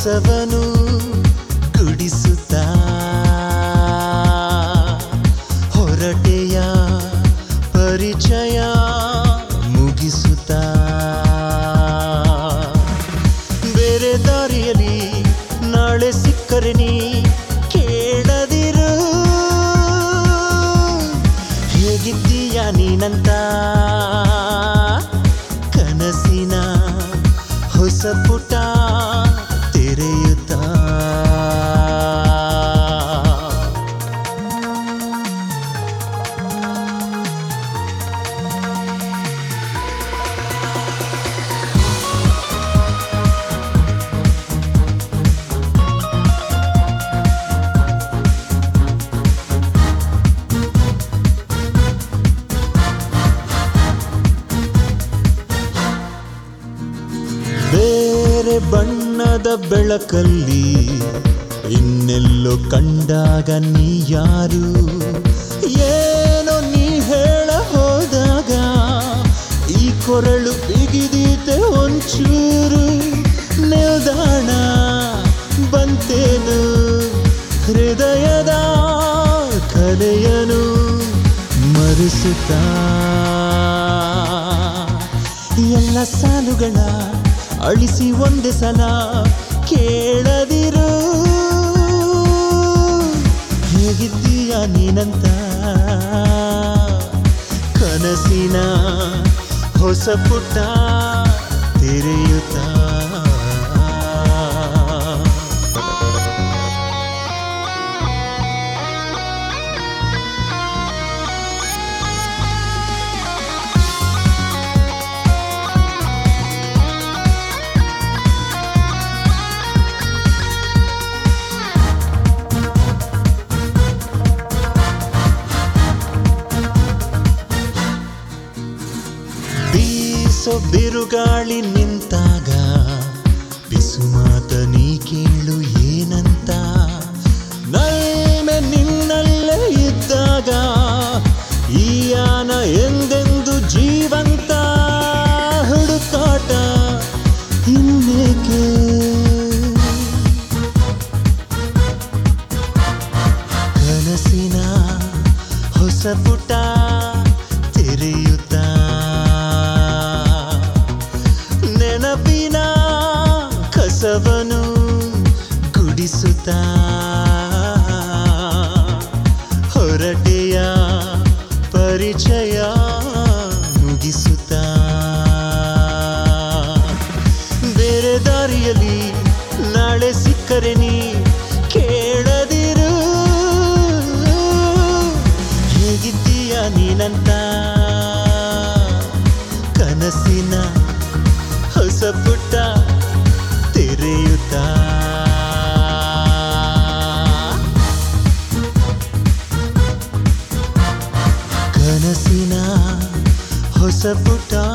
ಹೊಸವನು ಗುಡಿಸುತ್ತಾ ಹೊರಟೆಯ ಪರಿಚಯ ಮುಗಿಸುತ್ತಾ ಬೇರೆ ದಾರಿಯಲ್ಲಿ ನಾಳೆ ಸಿಕ್ಕರೆ ನೀ ಕೇಳದಿರು ಹೇಗಿದ್ದೀಯ ನೀನಂತ ಕನಸಿನ ಹೊಸ ಪುಟ ತೆರೆಯುತ್ತಾ ಬೇರೆ ಬಣ್ಣದ ಬೆಳಕಲ್ಲಿ ಇನ್ನೆಲ್ಲೋ ಕಂಡಾಗ ನೀ ಯಾರು ಏನೋ ನೀ ಹೇಳ ಹೋದಾಗ ಈ ಕೊರಳು ಬಿಗಿದೀತೆ ಒಂಚೂರು ನಿಲ್ದಾಣ ಬಂತೇನು ಹೃದಯದ ಕಲೆಯನು ಮರೆಸುತ್ತಾ ಎಲ್ಲ ಸಾಲುಗಳ ಅಳಿಸಿ ಒಂದೇ ಸಲ ಕೇಳದಿರು ಹೇಗಿದ್ದೀಯ ನೀನಂತ ಕನಸಿನ ಹೊಸ ಪುಟ್ಟ ತೆರೆಯುತ್ತಾ ಬೀಸೋ ಬಿರುಗಾಳಿ ನಿಂತಾಗ ಬಿಸುಮಾತ ನೀ ಕೇಳು ಏನಂತ ನಲ್ಮೆ ನಿನ್ನಲ್ಲೇ ಇದ್ದಾಗ ಈ ಯಾನ ಎಂದೆಂದು ಜೀವಂತ ಹುಡುಕಾಟ ಇನ್ನೇಕೆ ಕನಸಿನ ಹೊಸ ಪುಟ ತೆರೆಯುತ್ತಾ ನೆನಪಿನ ಕಸವನು ಗುಡಿಸುತ್ತಾ ಹೊರಟೆಯ ಪರಿಚಯ ಮುಗಿಸುತ್ತಾ ಬೇರೆ ದಾರಿಯಲ್ಲಿ ನಾಳೆ ಸಿಕ್ಕರೆ ನೀ ಕೇಳದಿರು ಹೇಗಿದ್ದೀಯ ನೀನಂತ ಕನಸಿನ ಹೊಸ ಪುಟ್ಟ ತೆರೆಯುತ್ತಾ ಕನಸಿನ ಹೊಸ ಪುಟ